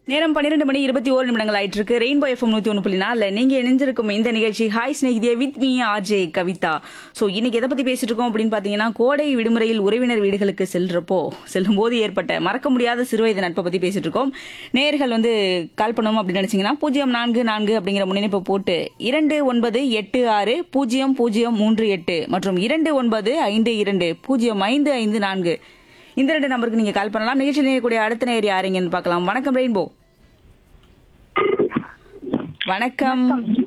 நேரம் பன்னிரெண்டு மணி இருபத்தி ஓரு நிமிடங்கள் ஆயிட்டு இருக்கு ரெயின்போ எஃப்எம் நூத்தி ஒன்று புள்ளி நாலுல நீங்க இணைஞ்சிருக்கும் இந்த நிகழ்ச்சி ஹாய் ஸ்நேகிதிய with me RJ Kavitha so இன்னைக்கு எதை பத்தி பேசிட்டு இருக்கோம் அப்படின்னு பாத்தீங்கன்னா கோடை விடுமுறையில் உறவினர் வீடுகளுக்கு செல்றப்போ செல்லும் போது ஏற்பட்ட மறக்க முடியாத சிறுவயது நட்பை பத்தி பேசிட்டு இருக்கோம் நேர்கள் வந்து கால் பண்ணணும் அப்படின்னு நினைச்சீங்கன்னா பூஜ்ஜியம் நான்கு நான்கு அப்படிங்கிற முன்னிணைப்பை போட்டு இரண்டு ஒன்பது எட்டு ஆறு பூஜ்ஜியம் பூஜ்ஜியம் மூன்று எட்டு மற்றும் இரண்டு ஒன்பது ஐந்து இரண்டு பூஜ்ஜியம் ஐந்து ஐந்து நான்கு இந்த ரெண்டு நம்பருக்கு நீங்க கால் பண்ணலாம் நிகழ்ச்சியில் நேரக்கூடிய அடுத்த நேர் யாருங்கன்னு பார்க்கலாம் வணக்கம் ரெயின்போ வணக்கம்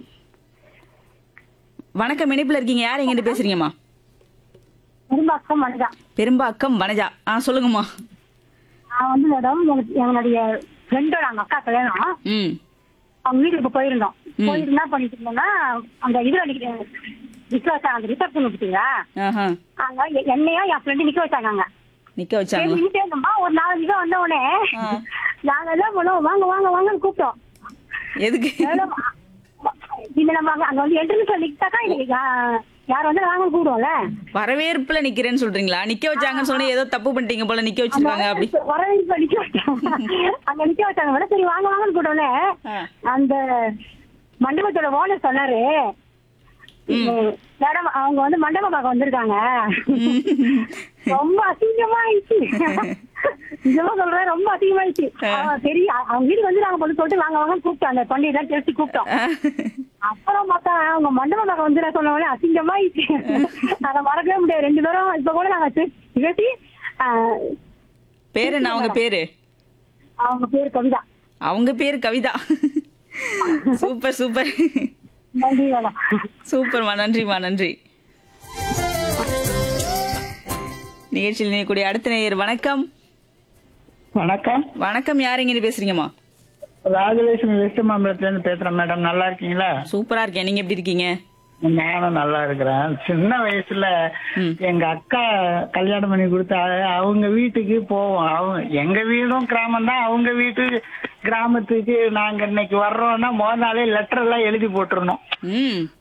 வணக்கம் இணைப்புல இருக்கீங்க யார் எங்கிட்ட பேசுறீங்கம்மா பெரும்பாக்கம் வனஜா பெரும்பாக்கம் வனஜா ஆ சொல்லுங்கம்மா நான் வந்து மேடம் எனக்கு எங்களுடைய ஃப்ரெண்டோட அவங்க அக்கா கல்யாணம் ம் அவங்க வீட்டுக்கு இப்ப போயிருந்தோம் போயிட்டு என்ன பண்ணிட்டு இருந்தோம்னா அந்த இதுல நிக்க நிக்க வச்சாங்க அந்த ரிசப்ஷன் பார்த்தீங்களா ஆஹா அங்க எ- என்னையும் என் ஃப்ரெண்டு நிக்க வச்சாங்க அங்க நிக்க வச்சாங்களா நின்னுட்டே இருந்தோமா ஒரு நாலஞ்சு பேர் வந்த உடனே ஆ. நாங்க என்ன பண்ணோம் வாங்க வாங்க வாங்கன்னு கூப்பிட்டோம் எதுக்கு மேடம், இந்த நம்ம அங்க- அங்க வந்து என்ட்ரன்ஸ்ல நிக்கிட்டாக்கா இன்னைக்கு யா- யார் வந்து வாங்கன்னு கூப்பிடுவோம்ல வரவேற்புல நிக்கிறேன்னு சொல்றீங்களா நிக்க வச்சாங்கன்னு சொன்னா ஏதோ தப்பு பண்ணிட்டீங்க போல நிக்க வச்சிருக்காங்க அப்படி வரவேற்பு நிக்க வச்சாங்க அங்க நிக்க வச்சாங்க மேடம் சரி வாங்க வாங்கன்னு கூப்பிட்டோன்னே ஆ. அந்த மண்டபத்தோட ஓனர் சொன்னாரு மேடம் அவங்க வந்து மண்டபம் பார்க்க வந்திருக்காங்க ரொம்ப அசிங்கமா ஆயிடுச்சு நிஜமா சொல்றேன் ரொம்ப அசிங்கமாயிடுச்சு அவன் சரி அ- அவங்க வீட்டுக்கு வந்து நாங்க பொண்ணு சொல்லிட்டு வாங்க வாங்க கூப்பிட்டோம் அந்த பண்டிகை எல்லாம் தெரிச்சு கூப்பிட்டோம் அப்புறம் பார்த்தா அவங்க மண்டபம் பார்க்க வந்து சொன்ன உடனே அசிங்கமாயிடுச்சு அதை மறக்கவே முடியாது ரெண்டு பேரும் இப்ப கூட நாங்க பே- பேசி ஆ, பேரு என்ன அவங்க பேரு அவங்க பேர் கவிதா அவங்க பேரு கவிதா சூப்பர் சூப்பர் நன்றி மேடம் சூப்பர்மா நன்றிமா நன்றி நிகழ்ச்சியில் நினைக்கூடிய அடுத்த நேயர் வணக்கம் வணக்கம் வணக்கம் யாருங்கன்னு பேசுறீங்கம்மா ராஜலட்சுமி வெஸ்ட் மாம்பலத்துல இருந்து பேசுறேன் மேடம் நல்லா இருக்கீங்களா சூப்பரா இருக்கேன் நீங்க எப்படி இருக்கீங்க நானும் நல்லா இருக்கிறேன் சின்ன வயசுல ம். எங்க அக்கா கல்யாணம் பண்ணி கொடுத்தா அவங்க வீட்டுக்கு போவோம் அவங்க எங்க வீடும் கிராமம் தான் அவங்க வீட்டு கிராமத்துக்கு நாங்க இன்னைக்கு வர்றோம்னா முதல் நாளே லெட்டர் எல்லாம் எழுதி போட்டுருணும் ம்